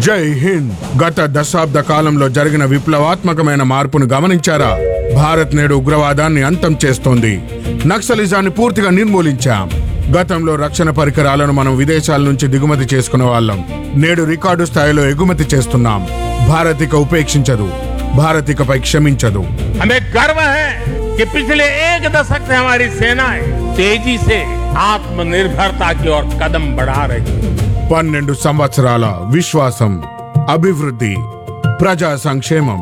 జై హింద్ గత దశాబ్ద కాలంలో జరిగిన విప్లవాత్మకమైన మార్పును గమనించారా భారత్ నేడు ఉగ్రవాదాన్ని అంతం చేస్తోంది నక్సలిజాన్ని పూర్తిగా నిర్మూలించాం గతంలో రక్షణ పరికరాలను మనం విదేశాల నుంచి దిగుమతి చేసుకునే వాళ్ళం నేడు రికార్డు స్థాయిలో ఎగుమతి చేస్తున్నాం భారత్ ఇక ఉపేక్షించదు భారత్ ఇకపై క్షమించదు हमें गर्व है कि पिछले एक दशक से हमारी सेनाएं तेजी से आत्मनिर्भरता की ओर कदम बढ़ा रही है పన్నెండు సంవత్సరాల విశ్వాసం అభివృద్ధి ప్రజా సంక్షేమం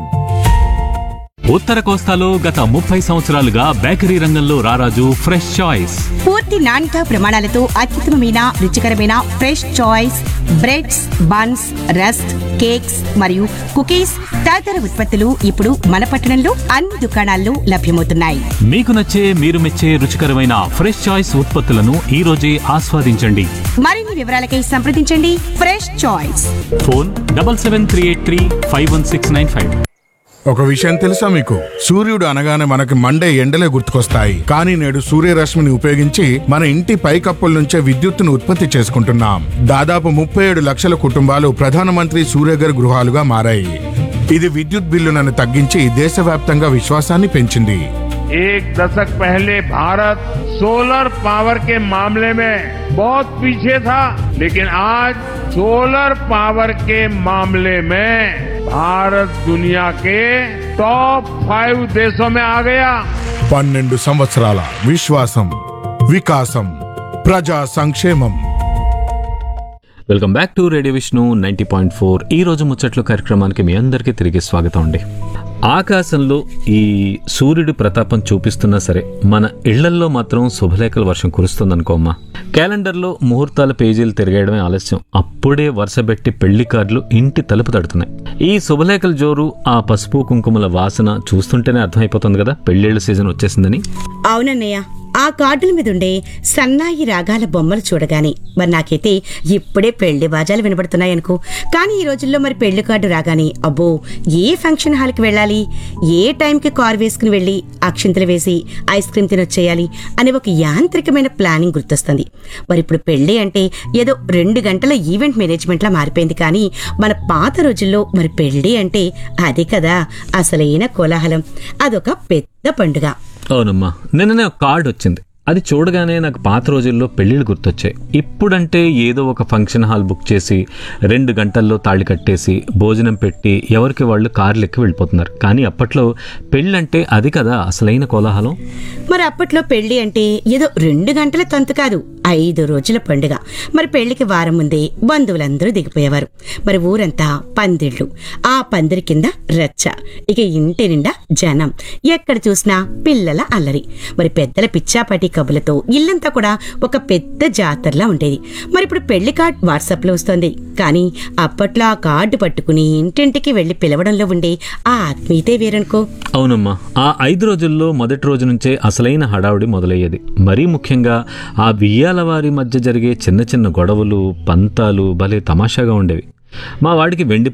ఉత్తర కోస్తాలో గత ముప్పై సంవత్సరాలుగా బేకరీ రంగంలో రారాజు ఫ్రెష్ చాయిస్ పూర్తి నాణ్యత ప్రమాణాలతో అత్యుత్తమమైన రుచికరమైన fresh choice breads buns rusk cakes మరియు కుకీస్ తదితర ఉత్పత్తులు ఇప్పుడు మన పట్టణంలో అన్ని దుకాణాల్లో లభ్యమవుతున్నాయి మీకు నచ్చే మీరు మెచ్చే రుచికరమైన ఫ్రెష్ చాయిస్ ఉత్పత్తులను ఈ రోజే ఆస్వాదించండి మరిన్ని వివరాలకై సంప్రదించండి fresh choice phone double seven three eight three five one six nine five ఒక విషయం తెలుసా మీకు సూర్యుడు అనగానే మనకి మండే ఎండలే గుర్తుకొస్తాయి కానీ నేడు సూర్యరశ్మిని ఉపయోగించి మన ఇంటి పైకప్పుల నుంచే విద్యుత్తును ఉత్పత్తి చేసుకుంటున్నాం దాదాపు ముప్పై ఏడు లక్షల కుటుంబాలు ప్రధానమంత్రి సూర్యగర్ గృహాలుగా మారాయి ఇది విద్యుత్ బిల్లులను తగ్గించి దేశవ్యాప్తంగా విశ్వాసాన్ని పెంచింది एक दशक पहले भारत सोलर पावर के मामले में बहुत पीछे था लेकिन आज सोलर पावर के मामले में भारत दुनिया के टॉप फाइव देशों में आ गया పన్నెండు సంవత్సరాల విశ్వాసం వికాసం ప్రజా సంక్షేమం welcome back to radio Vishnu ninety point four ఈ రోజు ముచ్చట్లు కార్యక్రమానికి మీ అందరికీ తిరిగి స్వాగతం అండి ఆకాశంలో ఈ సూర్యుడి ప్రతాపం చూపిస్తున్నా సరే మన ఇళ్లల్లో మాత్రం శుభలేఖల వర్షం కురుస్తుందనుకోమ్మా క్యాలెండర్లో ముహూర్తాల పేజీలు తిరగడమే ఆలస్యం అప్పుడే వరుసబెట్టి పెళ్లి కార్డులు ఇంటి తలుపు తడుతున్నాయి ఈ శుభలేఖల జోరు ఆ పసుపు కుంకుమల వాసన చూస్తుంటేనే అర్థమైపోతుంది కదా పెళ్ళిళ్ళ సీజన్ వచ్చేసిందని అవునన్నయ్య ఆ కార్డుల మీద ఉండే సన్నాయి రాగాల బొమ్మలు చూడగానే మరి నాకైతే ఇప్పుడే పెళ్లి బాజాలు వినబడుతున్నాయనుకో కానీ ఈ రోజుల్లో మరి పెళ్లి కార్డు రాగానే అబ్బో ఏ ఫంక్షన్ హాల్కి వెళ్ళాలి ఏ టైంకి కార్ వేసుకుని వెళ్ళి అక్షింతలు వేసి ఐస్ క్రీమ్ తినొచ్చేయాలి అనే ఒక యాంత్రికమైన ప్లానింగ్ గుర్తొస్తుంది మరి ఇప్పుడు పెళ్లి అంటే ఏదో రెండు గంటల ఈవెంట్ మేనేజ్మెంట్లా మారిపోయింది కానీ మన పాత రోజుల్లో మరి పెళ్లి అంటే అది కదా అసలైన కోలాహలం అదొక పెద్ద పండుగ అవునమ్మా నిన్ననే ఒక కార్డు వచ్చింది అది చూడగానే నాకు పాత రోజుల్లో పెళ్ళిళ్ళు గుర్తొచ్చాయి ఇప్పుడంటే ఏదో ఒక ఫంక్షన్ హాల్ బుక్ చేసి రెండు గంటల్లో తాళి కట్టేసి భోజనం పెట్టి ఎవరికి వాళ్ళు కార్లు ఎక్కి వెళ్ళిపోతున్నారు కానీ అప్పట్లో పెళ్ళంటే అది కదా అసలైన కోలాహలం మరి అప్పట్లో పెళ్లి అంటే ఏదో రెండు గంటల తంతు కాదు ఐదు రోజుల పండుగ మరి పెళ్లికి వారం ముందే బంధువులందరూ దిగిపోయేవారు మరి ఊరంతా పందిళ్ళు ఆ పందిరి కింద రచ్చ ఇక ఇంటి నిండా జనం ఎక్కడ చూసినా పిల్లల అల్లరి మరి పెద్దల పిచ్చాపాటి కబులతో ఇల్లంతా కూడా ఒక పెద్ద జాతరలా ఉండేది మరి ఇప్పుడు పెళ్లి కార్డ్ వాట్సాప్ లో వస్తోంది కానీ అప్పట్లో ఆ కార్డు పట్టుకుని ఇంటింటికి వెళ్లి పిలవడంలో ఉండే ఆ ఆత్మీయతే వేరనుకో అవునమ్మా ఆ ఐదు రోజుల్లో మొదటి రోజు నుంచే అసలైన హడావుడి మొదలయ్యేది మరీ ముఖ్యంగా ఆ బియ్యాల వారి మధ్య జరిగే చిన్న చిన్న గొడవలు పంతాలు భలే తమాషాగా ఉండేవి మా వాడికి వెండి